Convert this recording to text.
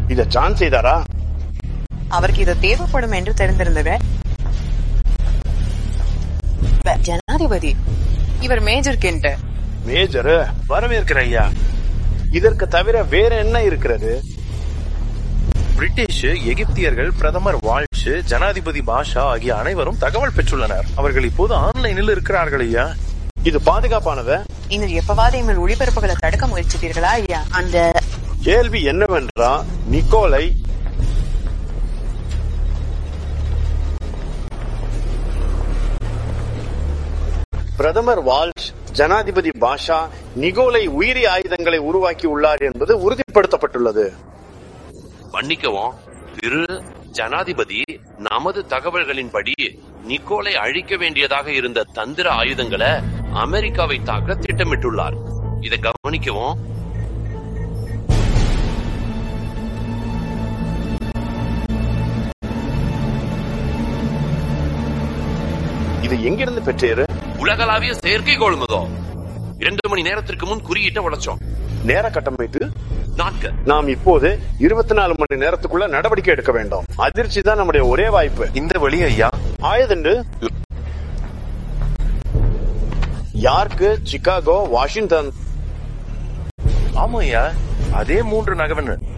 இத ஜான் செய்தாரா அவருக்கு இது தேவைப்படும் என்று தெரிந்திருந்தது ஜனாதிபதி இவர் மேஜர் கென்ட் மேஜர் வரவேற்கிற ஐயா இதற்கு தவிர வேற என்ன இருக்கிறது பிரிட்டிஷ் எகிப்தியர்கள் பிரதமர் வால்ஷ் ஜனாதிபதி பாஷா ஆகிய அனைவரும் தகவல் பெற்றுள்ளனர் அவர்கள் இப்போது ஆன்லைனில் இருக்கிறார்கள் ஐயா இது பாதுகாப்பானத இன்று எப்பவாவது எங்கள் ஒளிபரப்புகளை தடுக்க முயற்சித்தீர்களா ஐயா அந்த கேள்வி என்னவென்றா நிக்கோலை பிரதமர் வால்ஷ் ஜனாதிபதி பாஷா நிகோலை உயிரி ஆயுதங்களை உருவாக்கி உள்ளார் என்பது உறுதிப்படுத்தப்பட்டுள்ளது மன்னிக்கவும் திரு ஜனாதிபதி நமது தகவல்களின்படி நிக்கோலை அழிக்க வேண்டியதாக இருந்த தந்திர ஆயுதங்களை அமெரிக்காவை தாக்க திட்டமிட்டுள்ளார் இதை கவனிக்கவும் இது எங்கிருந்து பெற்றீரு உலகளாவிய செயற்கைக்கோள் முதல் இரண்டு மணி நேரத்திற்கு முன் குறியீட்டை உடைச்சோம் நேர கட்டமைத்து நாட்கள் நாம் இப்போது இருபத்தி நாலு மணி நேரத்துக்குள்ள நடவடிக்கை எடுக்க வேண்டும் அதிர்ச்சி தான் நம்முடைய ஒரே வாய்ப்பு இந்த வழி ஐயா ஆயதுண்டு யார்க்கு சிகாகோ வாஷிங்டன் ஆமா ஐயா அதே மூன்று நகவன்